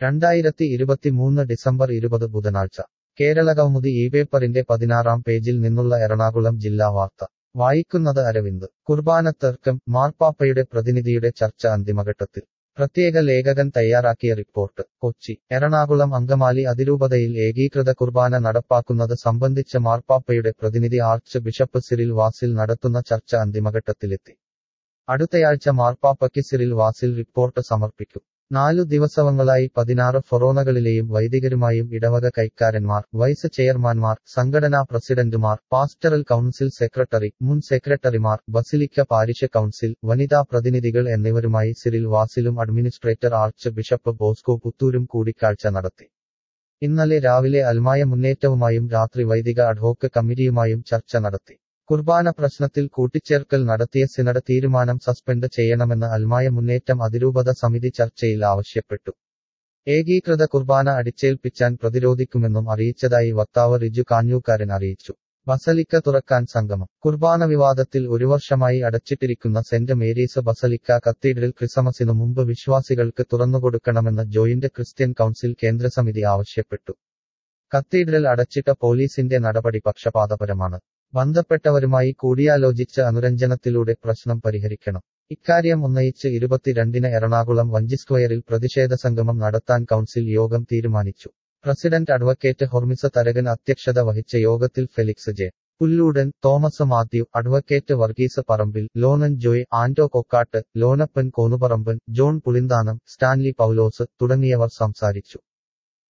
രണ്ടായിരത്തി ഇരുപത്തിമൂന്ന് ഡിസംബർ ഇരുപത് ബുധനാഴ്ച കേരളകൗമുദി ഈ പേപ്പറിന്റെ പതിനാറാം പേജിൽ നിന്നുള്ള എറണാകുളം ജില്ലാ വാർത്ത വായിക്കുന്നത് അരവിന്ദ് കുർബാനത്തർക്കം മാർപ്പാപ്പയുടെ പ്രതിനിധിയുടെ ചർച്ച അന്തിമഘട്ടത്തിൽ പ്രത്യേക ലേഖകൻ തയ്യാറാക്കിയ റിപ്പോർട്ട് കൊച്ചി എറണാകുളം അങ്കമാലി അതിരൂപതയിൽ ഏകീകൃത കുർബാന നടപ്പാക്കുന്നത് സംബന്ധിച്ച് മാർപ്പാപ്പയുടെ പ്രതിനിധി ആർച്ച് ബിഷപ്പ് സിറിൽ വാസിൽ നടത്തുന്ന ചർച്ച അന്തിമഘട്ടത്തിലെത്തി അടുത്തയാഴ്ച മാർപ്പാപ്പയ്ക്ക് സിറിൽ വാസിൽ റിപ്പോർട്ട് സമർപ്പിക്കും നാലു ദിവസങ്ങളായി പതിനാറ് ഫൊറോണകളിലെയും വൈദികരുമായും ഇടവക കൈക്കാരന്മാർ വൈസ് ചെയർമാൻമാർ സംഘടനാ പ്രസിഡന്റുമാർ പാസ്റ്ററൽ കൗൺസിൽ സെക്രട്ടറി മുൻ സെക്രട്ടറിമാർ ബസിലിക്ക പാരിഷ കൗൺസിൽ വനിതാ പ്രതിനിധികൾ എന്നിവരുമായി സിറിൽ വാസിലും അഡ്മിനിസ്ട്രേറ്റർ ആർച്ച് ബിഷപ്പ് ബോസ്കോ പുത്തൂരും കൂടിക്കാഴ്ച നടത്തി ഇന്നലെ രാവിലെ അൽമായ മുന്നേറ്റവുമായും രാത്രി വൈദിക അഡ്ഹോക്ക് കമ്മിറ്റിയുമായും ചർച്ച നടത്തി കുർബാന പ്രശ്നത്തിൽ കൂട്ടിച്ചേർക്കൽ നടത്തിയ സിനഡ് തീരുമാനം സസ്പെൻഡ് ചെയ്യണമെന്ന് അൽമായ മുന്നേറ്റം അതിരൂപത സമിതി ചർച്ചയിൽ ആവശ്യപ്പെട്ടു ഏകീകൃത കുർബാന അടിച്ചേൽപ്പിച്ചാൻ പ്രതിരോധിക്കുമെന്നും അറിയിച്ചതായി വക്താവ് റിജു കാഞ്ഞൂക്കാരൻ അറിയിച്ചു ബസലിക്ക തുറക്കാൻ സംഗമം കുർബാന വിവാദത്തിൽ ഒരു വർഷമായി അടച്ചിട്ടിരിക്കുന്ന സെന്റ് മേരീസ് ബസലിക്ക കത്തീഡ്രൽ ക്രിസമസിനു മുമ്പ് വിശ്വാസികൾക്ക് തുറന്നുകൊടുക്കണമെന്ന് ജോയിന്റ് ക്രിസ്ത്യൻ കൗൺസിൽ കേന്ദ്രസമിതി ആവശ്യപ്പെട്ടു കത്തീഡ്രൽ അടച്ചിട്ട പോലീസിന്റെ നടപടി പക്ഷപാതപരമാണ് ബന്ധപ്പെട്ടവരുമായി കൂടിയാലോചിച്ച് അനുരഞ്ജനത്തിലൂടെ പ്രശ്നം പരിഹരിക്കണം ഇക്കാര്യം ഉന്നയിച്ച് ഇരുപത്തിരണ്ടിന് എറണാകുളം വഞ്ചി സ്ക്വയറിൽ പ്രതിഷേധ സംഗമം നടത്താൻ കൗൺസിൽ യോഗം തീരുമാനിച്ചു പ്രസിഡന്റ് അഡ്വക്കേറ്റ് ഹൊർമിസ തരകൻ അധ്യക്ഷത വഹിച്ച യോഗത്തിൽ ഫെലിക്സ് ജെ പുല്ലൂടൻ തോമസ് മാത്യു അഡ്വക്കേറ്റ് വർഗീസ് പറമ്പിൽ ലോനൻ ജോയ് ആന്റോ കൊക്കാട്ട് ലോനപ്പൻ കോനുപറമ്പൻ ജോൺ പുളിന്താനം സ്റ്റാൻലി പൗലോസ് തുടങ്ങിയവർ സംസാരിച്ചു